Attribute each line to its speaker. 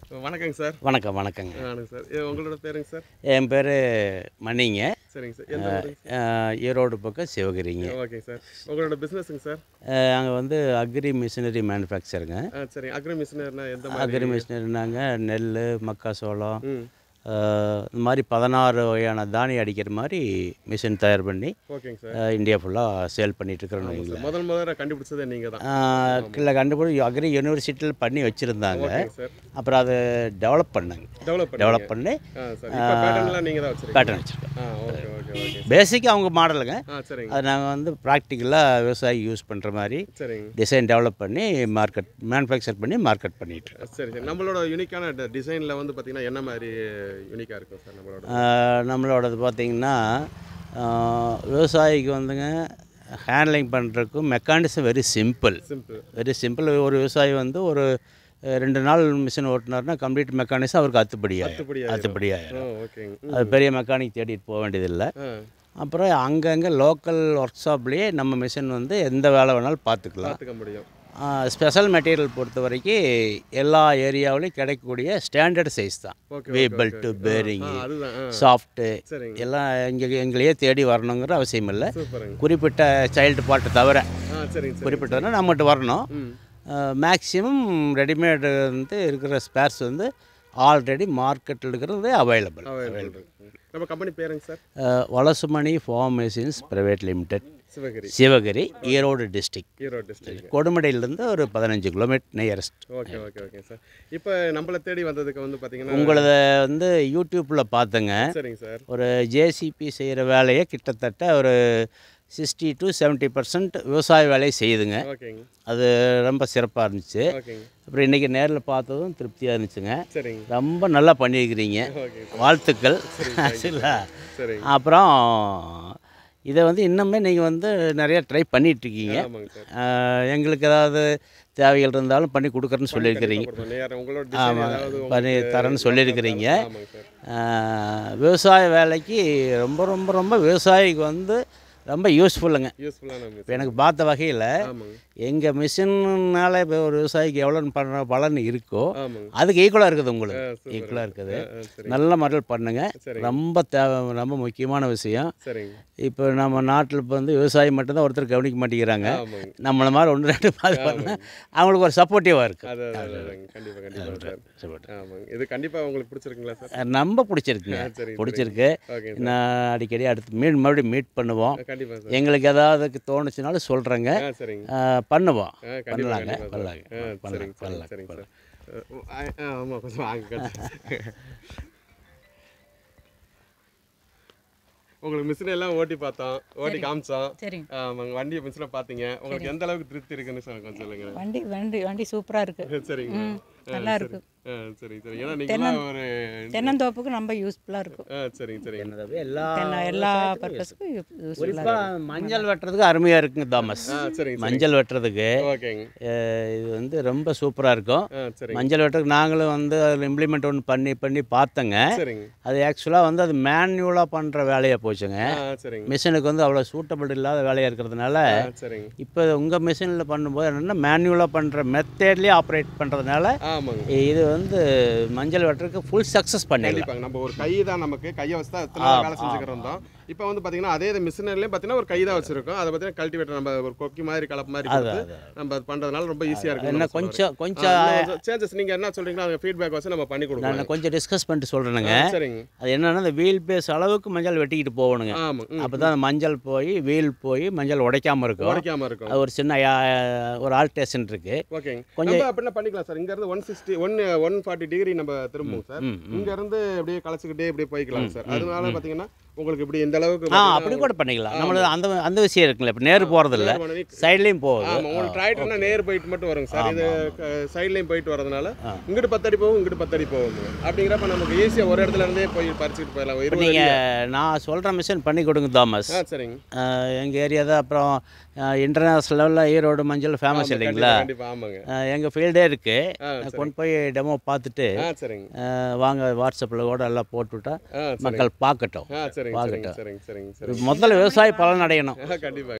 Speaker 1: வணக்கங்க சார்
Speaker 2: வணக்கம் வணக்கங்க
Speaker 1: வணக்கம் சார் ஏ, உங்களோட பேருங்க சார்
Speaker 2: என் பேர் மணிங்க
Speaker 1: சரிங்க சார் எந்த ஊருங்க
Speaker 2: அஹ், ஈரோடு பக்கம் சிவகிரிங்க
Speaker 1: ஓகேங்க சார் உங்களோட பிஸ்னஸுங்க சார் ஆ சரி அக்ரி மிஷினர்னா எந்த மாதிரி
Speaker 2: அக்ரி மிஷினரினாங்க நெல் மக்காசோளம்
Speaker 1: ம்
Speaker 2: அஹ், இந்த மாதிரி பதினாறு வகையான தானியம் அடிக்கிற மாதிரி மிஷின் தயார் பண்ணி
Speaker 1: ஓகேங்க சார்
Speaker 2: அஹ், இந்தியா ஃபுல்லாக சேல் பண்ணிகிட்ருக்குறோம் வைங்களேன்
Speaker 1: முதல் முதல்ல கண்டுபிடிச்சதே நீங்கள் தான்
Speaker 2: இல்லை கண்டுபிடி அக்ரி யூனிவர்சிட்டியில் பண்ணி வச்சுருந்தாங்க
Speaker 1: ஓகேங்க சார்
Speaker 2: அப்புறம் அதை டெவலப் பண்ணாங்க
Speaker 1: டெவலப் பண்ணி
Speaker 2: டெவலப் பண்ணி
Speaker 1: ஆ சார் இப்போ பேட்டர்ன்லாம் நீங்கள் தான் வச்சுருக்கீங்க
Speaker 2: பேட்டர்ன் வச்சுருக்கோம்
Speaker 1: ஆ ஓகே ஓகே ஓகே
Speaker 2: பேசிக்காக அவங்க மாடலுங்க
Speaker 1: ஆ சரிங்க
Speaker 2: அது நாங்கள் வந்து ப்ராக்டிக்கலாக விவசாயி யூஸ் பண்ணுற மாதிரி
Speaker 1: சரிங்க
Speaker 2: டிசைன் டெவலப் பண்ணி மார்க்கெட் மேனுஃபேக்சர் பண்ணி மார்க்கெட் பண்ணிட்டு இருக்கோம்.
Speaker 1: சரி சரி நம்மளோட யூனிக்கான டிசைனில் வந்து பார்த்தீங்கன்னா என்ன மாதிரி யூனிக்காக இருக்கும் சார் நம்மளோட
Speaker 2: ஆஹ் நம்மளோடது பார்த்திங்கன்னா ஆஹ் விவசாயிக்கு வந்துங்க ஹேண்ட்லிங் பண்ணுறதுக்கும் mechanism very simple
Speaker 1: simple
Speaker 2: very simple ஒரு விவசாயி வந்து ஒரு அஹ், ரெண்டு நாள் மிஷின் ஓட்டினார்னா கம்ப்ளீட் மெக்கானிசம் அவருக்கு அத்துப்படியாகும்
Speaker 1: அத்துப்படி
Speaker 2: அத்துப்படியாயிரும்
Speaker 1: ஓ ஓகேங்க
Speaker 2: அது பெரிய மெக்கானிக் தேடிட்டு போக வேண்டியதில்லை
Speaker 1: ஆ
Speaker 2: அப்புறம் அங்கங்கே லோக்கல் ஒர்க் ஷாப்லேயே நம்ம மிஷின் வந்து எந்த வேலை வேணாலும் பார்த்துக்கலாம்
Speaker 1: பார்த்துக்க முடியும்
Speaker 2: ஸ்பெஷல் மெட்டீரியல் பொறுத்த வரைக்கும் எல்லா ஏரியாவிலையும் கிடைக்கக்கூடிய ஸ்டாண்டர்ட் சைஸ் தான்
Speaker 1: ஓகே
Speaker 2: வே பெல்ட்டு பேரிங்கு
Speaker 1: ஆ அதுதான் ஆ
Speaker 2: சாஃப்ட்டு
Speaker 1: சரிங்க
Speaker 2: எல்லாம் இங்கே எங்களையே தேடி வரணுங்கிற அவசியம் இல்லை
Speaker 1: சூப்பருங்க
Speaker 2: குறிப்பிட்ட சைல்டு பார்ட்டை தவிர
Speaker 1: ஆ சரிங்க சரி
Speaker 2: குறிப்பிட்டதுன்னா நம்மகிட்ட வரணும்
Speaker 1: ம்
Speaker 2: மேக்ஸிமம் ரெடிமேடு வந்து இருக்கிற ஸ்பேர்ஸ் வந்து ஆல்ரெடி மார்க்கெட்டில் இருக்கிறது அவைலபிள்
Speaker 1: அவைலபிள் நம்ம கம்பெனி பேருங்க sir
Speaker 2: Valasumani farm machines private limited
Speaker 1: Sivagiri
Speaker 2: Sivagiri Erode district
Speaker 1: Erode district
Speaker 2: கொடுமடையிலேருந்து ஒரு பதினஞ்சு kilometre nearest
Speaker 1: okay okay okay sir இப்போ நம்மளை தேடி வந்ததுக்கு வந்து பார்த்தீங்கன்னா
Speaker 2: உங்களத வந்து யூடியூப்பில் பார்த்தேங்க
Speaker 1: சரிங்க சார்
Speaker 2: ஒரு ஜேசிபி செய்கிற வேலையை கிட்டத்தட்ட ஒரு சிக்ஸ்டி டு செவன்ட்டி பர்சன்ட் விவசாய வேலையை செய்யுதுங்க
Speaker 1: ஓகேங்க
Speaker 2: அது ரொம்ப சிறப்பாக இருந்துச்சு
Speaker 1: ஓகேங்க
Speaker 2: அப்புறம் இன்றைக்கி நேரில் பார்த்ததும் திருப்தியாக இருந்துச்சுங்க
Speaker 1: சரிங்க
Speaker 2: ரொம்ப நல்லா பண்ணியிருக்கிறீங்க
Speaker 1: ஓகே
Speaker 2: வாழ்த்துக்கள் சரிங்களா
Speaker 1: சரிங்க
Speaker 2: அப்புறம் இதை வந்து இன்னுமே நீங்கள் வந்து நிறைய ட்ரை பண்ணிகிட்ருக்கீங்க
Speaker 1: ஆமாங்க சார்
Speaker 2: எங்களுக்கு ஏதாவது தேவைகள் இருந்தாலும் பண்ணி கொடுக்குறேன்னு சொல்லியிருக்கிறீங்க
Speaker 1: கொடுப்போம். நேரம் உங்களோட டிசைன் ஏதாவது
Speaker 2: பண்ணி
Speaker 1: உங்களுக்கு
Speaker 2: தரேன்னு சொல்லியிருக்கிறீங்க
Speaker 1: ஆமாங்க சார்
Speaker 2: ஆஹ், விவசாய வேலைக்கு ரொம்ப ரொம்ப ரொம்ப விவசாயிக்கு வந்து ரொம்ப யூஸ்ஃபுல்லுங்க
Speaker 1: யூஸ்ஃபுல்லான
Speaker 2: இப்போ எனக்கு பார்த்த வகையில்
Speaker 1: ஆமாங்க
Speaker 2: எங்கள் மிஷின்னால இப்போ ஒரு விவசாயிக்கு எவ்வளோ பண்ணுற பலன் இருக்கோ
Speaker 1: ஆமாங்க
Speaker 2: அதுக்கு ஈக்குவலாக இருக்குது உங்களுக்கு
Speaker 1: ஆ, சூப்பர்.
Speaker 2: ஈக்குவலாக இருக்குது
Speaker 1: ஆ, சரி
Speaker 2: நல்ல முறையில் பண்ணுங்க
Speaker 1: சரிங்க
Speaker 2: ரொம்ப தேவை ரொம்ப முக்கியமான விஷயம்
Speaker 1: சரிங்க
Speaker 2: இப்போ நம்ம நாட்டில் இப்போ வந்து விவசாயம் மட்டும்தான் ஒருத்தர் கவனிக்க மாட்டேங்கிறாங்க
Speaker 1: ஆமாங்க
Speaker 2: நம்மளை மாதிரி ஒன்று ரெண்டு பாது பண்ணால் அவங்களுக்கு ஒரு சப்போர்ட்டிவாக இருக்குது
Speaker 1: அது அது அதுங்க கண்டிப்பாக கண்டிப்பாக சார்
Speaker 2: support.
Speaker 1: ஆமாங்க இது கண்டிப்பாக உங்களுக்கு பிடிச்சிருக்குங்களா சார்
Speaker 2: ரொம்ப பிடிச்சிருக்குங்க
Speaker 1: ஆ, சரிங்க
Speaker 2: பிடிச்சிருக்கு
Speaker 1: ஓகே
Speaker 2: நான் அடிக்கடி அடுத்து மீட் மறுபடியும் மீட் பண்ணுவோம்
Speaker 1: கண்டிப்பாக சார்
Speaker 2: எங்களுக்கு ஏதாவது தோணுச்சுனாலும் சொல்கிறேங்க
Speaker 1: ஆ சரிங்க
Speaker 2: பண்ணுவோம்
Speaker 1: ஆ கண்டிப்பாக
Speaker 2: பண்ணலாங்க
Speaker 1: கண்டிப்பாக
Speaker 2: பண்ணலாங்க
Speaker 1: ஆ சரிங்க
Speaker 2: பண்ணலாம்
Speaker 1: சரிங்க
Speaker 2: பண்ணலாம்
Speaker 1: சரிங்க சார் ஆ ஆ, ஆமாம் கொஞ்சம் வாங்க கொஞ்சம். உங்களுக்கு மிஷின் எல்லாம் ஓட்டி பார்த்தோம் ஓட்டி காமிச்சோம்
Speaker 3: சரிங்க
Speaker 1: ஆமாங்க வண்டியை மிஷினை பார்த்தீங்க உங்களுக்கு எந்த அளவுக்கு திருப்தி இருக்குன்னு சொல்லுங்க கொஞ்சம் சொல்லுங்க
Speaker 3: வண்டி வண்டி வண்டி சூப்பராக இருக்குது
Speaker 1: சரிங்க
Speaker 3: நல்லா இருக்கு
Speaker 1: ஆ சரிங்க சரி ஏன்னா நீங்களாம் ஒரு
Speaker 3: தென்னந்தோப்புக்கு ரொம்ப யூஸ்ஃபுல்லாக இருக்கும்
Speaker 1: ஆ சரிங்க சரிங்க
Speaker 2: என்னது எல்லா
Speaker 3: தென்னை எல்லா பர்பஸ்க்கும் யூஸ்ஃபுல்லாக
Speaker 2: குறிப்பாக மஞ்சள் வெட்டுறதுக்கு அருமையாக இருக்குங்க தாமஸ்
Speaker 1: ஆ சரிங்க சரி
Speaker 2: மஞ்சள் வெட்டுறதுக்கு
Speaker 1: ஓகேங்க
Speaker 2: அஹ், இது வந்து ரொம்ப சூப்பராக இருக்கும்
Speaker 1: ஆ சரிங்க
Speaker 2: மஞ்சள் வெட்டுறதுக்கு நாங்களும் வந்து அதில் இம்ப்ளிமெண்ட் ஒன்று பண்ணி பண்ணி பார்த்தோங்க
Speaker 1: சரிங்க
Speaker 2: அது ஆக்சுவலாக வந்து அது மேனுவலாக பண்ணுற வேலையாக போச்சுங்க
Speaker 1: ஆ சரிங்க
Speaker 2: மிஷினுக்கு வந்து அவ்வளோ சூட்டபிள் இல்லாத வேலையாக இருக்கிறதுனால
Speaker 1: ஆ சரிங்க
Speaker 2: இப்போ உங்கள் மிஷினில் பண்ணும்போது என்னென்னா மேனுவலாக பண்ணுற மெத்தட்லேயே ஆப்ரேட் பண்ணுறதுனால
Speaker 1: ஆமாங்க
Speaker 2: இது வந்து மஞ்சள் வெட்டுறதுக்கு ஃபுல் சக்ஸஸ் பண்ணிடலாம்
Speaker 1: கண்டிப்பாங்க நம்ம ஒரு கை தான் நமக்கு கையை வச்சு தான் எத்தனை நாள் வேலை செஞ்சுக்கிட்டு இருந்தோம் இப்போ வந்து பார்த்தீங்கன்னா அதே மிஷினர்லேயும் பார்த்தீங்கன்னா ஒரு கை தான் வச்சிருக்கோம் அதை பார்த்தீங்கன்னா கல்டிவேட்டர் நம்ம ஒரு கொக்கி மாதிரி கலப்பு மாதிரி கொடுத்து நம்ம அது பண்ணுறதுனால ரொம்ப ஈஸியாக இருக்கும்
Speaker 2: என்ன கொஞ்சம் கொஞ்சம்
Speaker 1: சேஞ்சஸ் நீங்கள் என்ன சொல்றீங்களோ அந்த ஃபீட்பேக் வச்சு நம்ம பண்ணி கொடுக்கலாம்
Speaker 2: நான் கொஞ்சம் டிஸ்கஸ் பண்ணிட்டு சொல்கிறேனுங்க
Speaker 1: சரிங்க
Speaker 2: அது என்னென்னா அந்த வீல் பேஸ் அளவுக்கு மஞ்சள் வெட்டிக்கிட்டு போகணுங்க
Speaker 1: ஆமாம் ம்
Speaker 2: அப்போ தான் மஞ்சள் போய் வீல் போய் மஞ்சள் உடைக்காமல் இருக்கும்
Speaker 1: உடைக்காம இருக்கும்
Speaker 2: அது ஒரு சின்ன யா- ஒரு ஆல்டேஷன் இருக்குது
Speaker 1: ஓகேங்க
Speaker 2: கொஞ்சம்
Speaker 1: நம்ம அப்படின்னா பண்ணிக்கலாம் சார் இங்க இருந்து one sixty one one forty degree நம்ம திரும்புவோம் சார்
Speaker 2: ம்,
Speaker 1: இங்க இருந்து அப்படியே கலச்சிக்கிட்டே இப்படியே போய்க்கலாம் சார் அதனால பார்த்தீங்கன்னா உங்களுக்கு இப்படி இந்த அளவுக்கு
Speaker 2: ஆ
Speaker 1: பார்த்தீங்கன்னா
Speaker 2: அப்படி கூட பண்ணிக்கலாம் நம்மளுக்கு அந்த அந்த விஷயம் இருக்குல்ல இப்போ நேரு போகிறதில்ல
Speaker 1: நேர் பண்ணி-
Speaker 2: சைட்லேயும் போகுது
Speaker 1: ஆமா உங்களுக்கு டிராக்டர்னா நேர் போயிட்டு மட்டும் வருங்க சார் இது சைட்லையும் போயிட்டு வரதுனால இங்கிட்டு பத்தடி போகும் இங்கிட்டு பத்தடி போகும் அப்படிங்கிறப்ப நமக்கு ஈஸியாக ஒரு இடத்துல இருந்தே போய் பறிச்சுட்டு போயிடலாம் ஒரு இருபது அடி.
Speaker 2: நீங்கள் நான் சொல்கிற மிஷின் பண்ணி கொடுங்க தாமஸ்
Speaker 1: ஆ சரிங்க
Speaker 2: எங்கள் ஏரியா தான் அப்புறம் இன்டர்நேஷ்னல் லெவலில் ஈரோடு மஞ்சள் ஃபேமஸ் இல்லைங்களா
Speaker 1: கண்டிப்பா ஆமாங்க
Speaker 2: எங்கள் ஃபீல்டே
Speaker 1: ஆ,
Speaker 2: இருக்குது கொண்டு போய் டெமோ பார்த்துட்டு
Speaker 1: ஆ சரிங்க
Speaker 2: அஹ், வாங்க வாட்ஸ்அப்பில் கூட எல்லாம் போட்டுவிட்டா
Speaker 1: ஆ சரிங்க
Speaker 2: மக்கள் பார்க்கட்டும்
Speaker 1: ஆ சரிங்க சரிங்க சரிங்க சரிங்க சரி
Speaker 2: முதல்ல விவசாய பலன் அடையணும்
Speaker 1: கண்டிப்பா